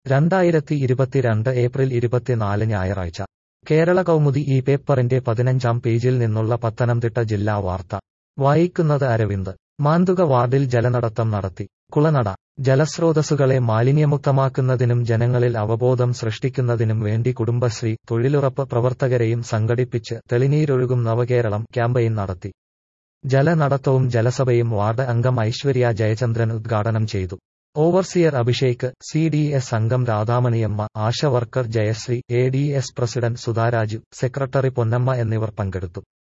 രണ്ടായിരത്തി ഇരുപത്തിരണ്ട് ഏപ്രിൽ ഇരുപത്തിനാല് ഞായറാഴ്ച കേരള കൗമുദി ഈ പേപ്പറിന്റെ പതിനഞ്ചാം പേജിൽ നിന്നുള്ള പത്തനംതിട്ട ജില്ലാ വാർത്ത വായിക്കുന്നത് അരവിന്ദ് മാന്തുക വാർഡിൽ ജലനടത്തം നടത്തി കുളനട ജലസ്രോതസ്സുകളെ മാലിന്യമുക്തമാക്കുന്നതിനും ജനങ്ങളിൽ അവബോധം സൃഷ്ടിക്കുന്നതിനും വേണ്ടി കുടുംബശ്രീ തൊഴിലുറപ്പ് പ്രവർത്തകരെയും സംഘടിപ്പിച്ച് തെളിനീരൊഴുകും നവകേരളം ക്യാമ്പയിൻ നടത്തി ജലനടത്തവും ജലസഭയും വാർഡ് അംഗം ഐശ്വര്യ ജയചന്ദ്രൻ ഉദ്ഘാടനം ചെയ്തു overseer Abhishek C D S അംഗം Radhamaniyamma ASHA worker Jayasree A D S president Sudharaju secretary Ponnamma എന്നിവർ പങ്കെടുത്തു